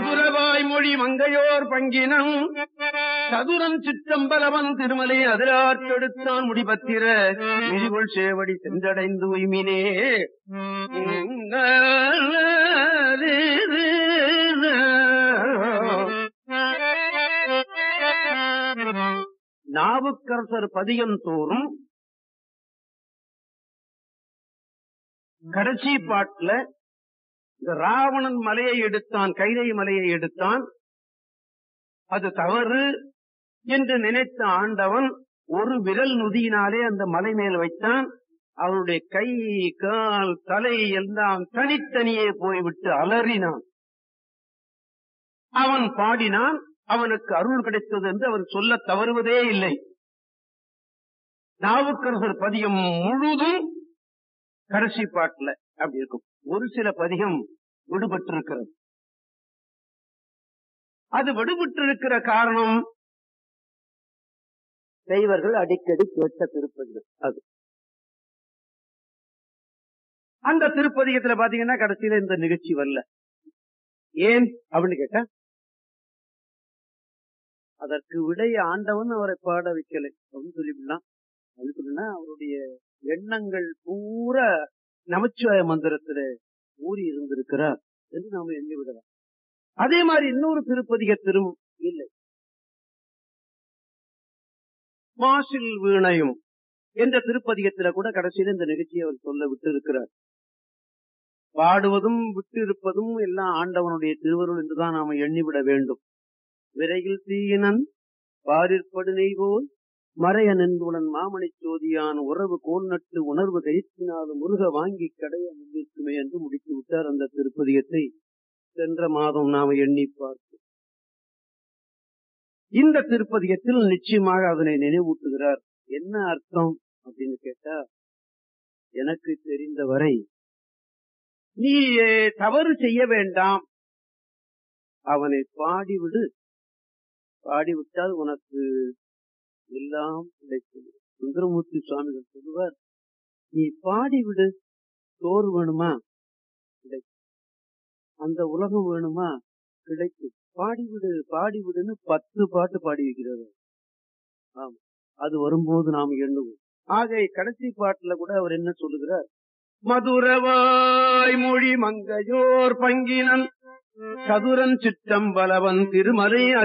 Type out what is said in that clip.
மதுரவாய் மொழி மங்கையோர் பங்கினம் சதுரம் சிற்றம்பலவன் திருமலை அதிராற்றெடுத்தான் முடிபத்திர மிதிகொள் சேவடி சென்றடைந்து உய்மினே நாவுக்கரசர் பதியம் தோறும் கடைசி பாட்டுல இந்த ராவணன் மலையை எடுத்தான் கைலை மலையை எடுத்தான் அது தவறு என்று நினைத்த ஆண்டவன் ஒரு விரல் நுதியினாலே அந்த மலை மேல் வைத்தான் அவனுடைய கை கால் தலை எல்லாம் தனித்தனியே போய்விட்டு அலறினான் அவன் பாடினான் அவனுக்கு அருள் கிடைத்தது என்று அவன் சொல்ல தவறுவதே இல்லை நாவுக்கரசர் பதியம் முழுதும் கடைசி பாட்டுல அப்படி இருக்கும் ஒரு சில பதிகம் விடுபட்டிருக்கிறது அது விடுபட்டிருக்கிற காரணம் தெய்வர்கள் அடிக்கடி கேட்ட திருப்பதிகள் அது அந்த திருப்பதிகத்துல பாத்தீங்கன்னா கடைசியில இந்த நிகழ்ச்சி வரல ஏன் அப்படின்னு கேட்டா அதற்கு விடை ஆண்டவன் அவரை பாட வைக்கலை அப்படின்னு சொல்லிவிடலாம் அது சொல்லினா அவருடைய எண்ணங்கள் பூரா நமச்சிவாய மந்திரத்துல ஊறி இருந்திருக்கிறார் என்று நாம எண்ணி விடலாம் அதே மாதிரி இன்னொரு திருப்பதிகத்திலும் இல்லை மாசில் வீணையும் என்ற திருப்பதிகத்தில கூட கடைசியில இந்த நிகழ்ச்சியை அவர் சொல்ல விட்டு இருக்கிறார் பாடுவதும் விட்டு இருப்பதும் எல்லாம் ஆண்டவனுடைய திருவருள் என்றுதான் நாம எண்ணிவிட வேண்டும் விரையில் தீயினன் பாரிற்படு நெய்வோல் மறைய நின்றுடன் மாமணி சோதியான் உறவு கோல் நட்டு உணர்வு கைத்தினாலும் முருக வாங்கி கடைய முன்னிற்குமே என்று முடித்து விட்டார் அந்த திருப்பதிகத்தை சென்ற மாதம் நாம எண்ணி பார்த்து இந்த திருப்பதிகத்தில் நிச்சயமாக அதனை நினைவூட்டுகிறார் என்ன அர்த்தம் அப்படின்னு கேட்டா எனக்கு தெரிந்தவரை நீ தவறு செய்ய வேண்டாம் அவனை பாடிவிடு பாடிவிட்டால் உனக்கு எல்லாம் கிடைக்கும் சுந்தரமூர்த்தி சுவாமிகள் சொல்லுவார் நீ பாடிவிடு சோறு வேணுமா கிடைக்கும் அந்த உலகம் வேணுமா கிடைக்கும் பாடிவிடு பாடிவிடுன்னு பத்து பாட்டு பாடி வைக்கிறது ஆமா அது வரும்போது நாம் எண்ணுவோம் ஆக கடைசி பாட்டுல கூட அவர் என்ன சொல்லுகிறார் மதுரவாய் மொழி மங்கையோர் பங்கினன் சதுரன் சிற்றம்பலவன் திருமலை